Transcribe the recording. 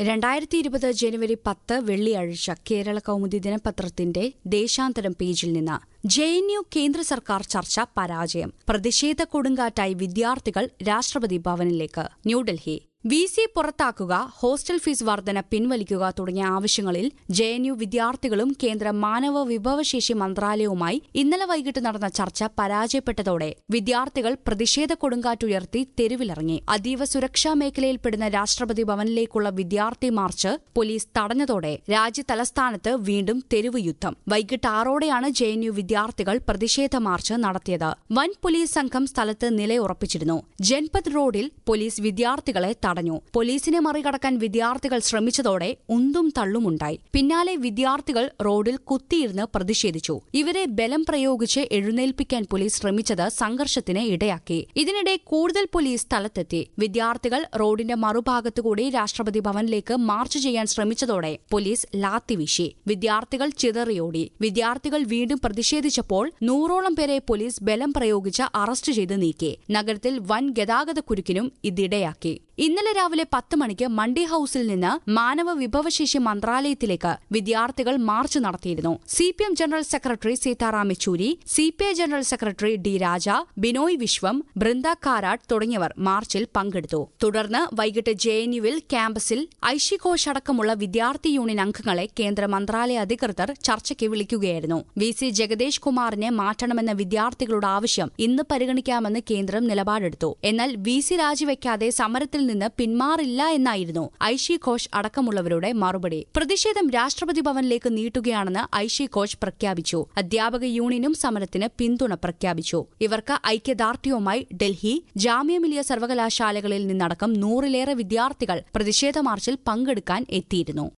രണ്ടായിരത്തി ഇരുപത് ജനുവരി പത്ത് വെള്ളിയാഴ്ച കേരള കൗമുദി ദിനപത്രത്തിന്റെ ദേശാന്തരം പേജിൽ നിന്ന് ജെ എൻ യു കേന്ദ്ര സർക്കാർ ചർച്ച പരാജയം പ്രതിഷേധ കൊടുങ്കാറ്റായി വിദ്യാർത്ഥികൾ രാഷ്ട്രപതി ഭവനിലേക്ക് ന്യൂഡൽഹി വി സി പുറത്താക്കുക ഹോസ്റ്റൽ ഫീസ് വർധന പിൻവലിക്കുക തുടങ്ങിയ ആവശ്യങ്ങളിൽ ജെ എൻ യു വിദ്യാർത്ഥികളും കേന്ദ്ര മാനവ വിഭവശേഷി മന്ത്രാലയവുമായി ഇന്നലെ വൈകിട്ട് നടന്ന ചർച്ച പരാജയപ്പെട്ടതോടെ വിദ്യാർത്ഥികൾ പ്രതിഷേധ കൊടുങ്കാറ്റുയർത്തി തെരുവിലിറങ്ങി അതീവ സുരക്ഷാ മേഖലയിൽപ്പെടുന്ന രാഷ്ട്രപതി ഭവനിലേക്കുള്ള വിദ്യാർത്ഥി മാർച്ച് പോലീസ് തടഞ്ഞതോടെ രാജ്യതലസ്ഥാനത്ത് വീണ്ടും തെരുവ് യുദ്ധം വൈകിട്ട് ആറോടെയാണ് ജെ എൻ യു വിദ്യാർത്ഥികൾ പ്രതിഷേധ മാർച്ച് നടത്തിയത് വൻ പോലീസ് സംഘം സ്ഥലത്ത് നിലയുറപ്പിച്ചിരുന്നു ജൻപത് റോഡിൽ പോലീസ് വിദ്യാർത്ഥികളെ തടഞ്ഞു പോലീസിനെ മറികടക്കാൻ വിദ്യാർത്ഥികൾ ശ്രമിച്ചതോടെ ഉന്തും തള്ളുമുണ്ടായി പിന്നാലെ വിദ്യാർത്ഥികൾ റോഡിൽ കുത്തിയിരുന്ന് പ്രതിഷേധിച്ചു ഇവരെ ബലം പ്രയോഗിച്ച് എഴുന്നേൽപ്പിക്കാൻ പോലീസ് ശ്രമിച്ചത് സംഘർഷത്തിന് ഇടയാക്കി ഇതിനിടെ കൂടുതൽ പോലീസ് സ്ഥലത്തെത്തി വിദ്യാർത്ഥികൾ റോഡിന്റെ മറുഭാഗത്തുകൂടി രാഷ്ട്രപതി ഭവനിലേക്ക് മാർച്ച് ചെയ്യാൻ ശ്രമിച്ചതോടെ പോലീസ് ലാത്തിവീശി വിദ്യാർത്ഥികൾ ചിതറിയോടി വിദ്യാർത്ഥികൾ വീണ്ടും പ്രതിഷേധിച്ചപ്പോൾ നൂറോളം പേരെ പോലീസ് ബലം പ്രയോഗിച്ച് അറസ്റ്റ് ചെയ്ത് നീക്കി നഗരത്തിൽ വൻ ഗതാഗത കുരുക്കിനും ഇതിടയാക്കി ഇന്നലെ രാവിലെ പത്ത് മണിക്ക് മണ്ഡി ഹൌസിൽ നിന്ന് മാനവ വിഭവശേഷി മന്ത്രാലയത്തിലേക്ക് വിദ്യാർത്ഥികൾ മാർച്ച് നടത്തിയിരുന്നു C P M general secretary Sitaram Yechury C P I general secretary D Raja Binoy Viswam Brinda Karat തുടങ്ങിയവർ മാർച്ചിൽ പങ്കെടുത്തു തുടർന്ന് വൈകിട്ട് ജെ എൻ യുവിൽ ക്യാമ്പസിൽ ഐഷി ഘോഷ് അടക്കമുള്ള വിദ്യാർത്ഥി യൂണിയൻ അംഗങ്ങളെ കേന്ദ്ര മന്ത്രാലയ അധികൃതർ ചർച്ചയ്ക്ക് വിളിക്കുകയായിരുന്നു വി സി ജഗദേഷ് കുമാറിനെ മാറ്റണമെന്ന വിദ്യാർത്ഥികളുടെ ആവശ്യം ഇന്ന് പരിഗണിക്കാമെന്ന് കേന്ദ്രം നിലപാടെടുത്തു എന്നാൽ വി സി രാജിവെക്കാതെ സമരത്തിൽ നിന്ന് പിന്മാറില്ല എന്നായിരുന്നു ഐഷി ഘോഷ് അടക്കമുള്ളവരുടെ മറുപടി പ്രതിഷേധം രാഷ്ട്രപതി ഭവനിലേക്ക് നീട്ടുകയാണെന്ന് ഐഷി ഘോഷ് പ്രഖ്യാപിച്ചു അധ്യാപക യൂണിയനും സമരത്തിന് പിന്തുണ പ്രഖ്യാപിച്ചു ഇവർക്ക് ഐക്യദാർഢ്യവുമായി ഡൽഹി ജാമ്യ മിലിയ സർവകലാശാലകളിൽ നിന്നടക്കം നൂറിലേറെ വിദ്യാർത്ഥികൾ പ്രതിഷേധ മാർച്ചിൽ പങ്കെടുക്കാൻ എത്തിയിരുന്നു